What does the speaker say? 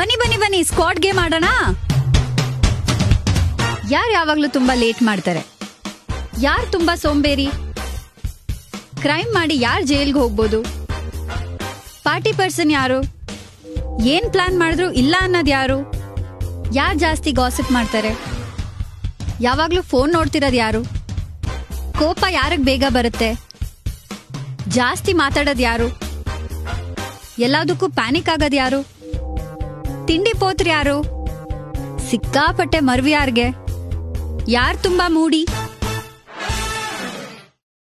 ಬನ್ನಿ ಬನ್ನಿ ಬನ್ನಿ ಸ್ಕ್ವಾಡ್ ಗೇಮ್ ಆಡೋಣ ಯಾರು ಯಾವಾಗ್ಲೂ ತುಂಬಾ ಲೇಟ್ ಮಾಡ್ತಾರೆ ಯಾರು ತುಂಬಾ ಸೋಂಬೇರಿ ಕ್ರೈಮ್ ಮಾಡಿ ಯಾರು ಜೈಲ್ಗೆ ಹೋಗ್ಬೋದು ಪಾರ್ಟಿ ಪರ್ಸನ್ ಯಾರು ಏನ್ ಪ್ಲಾನ್ ಮಾಡಿದ್ರು ಇಲ್ಲ ಅನ್ನೋದು ಯಾರು ಯಾರು ಜಾಸ್ತಿ ಗಾಸಿಪ್ ಮಾಡ್ತಾರೆ ಯಾವಾಗ್ಲೂ ಫೋನ್ ನೋಡ್ತಿರೋದು ಯಾರು ಕೋಪ ಯಾರಿಗೆ ಬೇಗ ಬರುತ್ತೆ ಜಾಸ್ತಿ ಮಾತಾಡೋದು ಯಾರು ಎಲ್ಲದಕ್ಕೂ ಪ್ಯಾನಿಕ್ ಆಗೋದು ಯಾರು ತಿಂಡಿ ಪೋತ್ರು ಯಾರು ಸಿಕ್ಕಾಪಟ್ಟೆ ಮರ್ವಿ ಯಾರ್ಗೆ ಯಾರು ತುಂಬಾ ಮೂಡಿ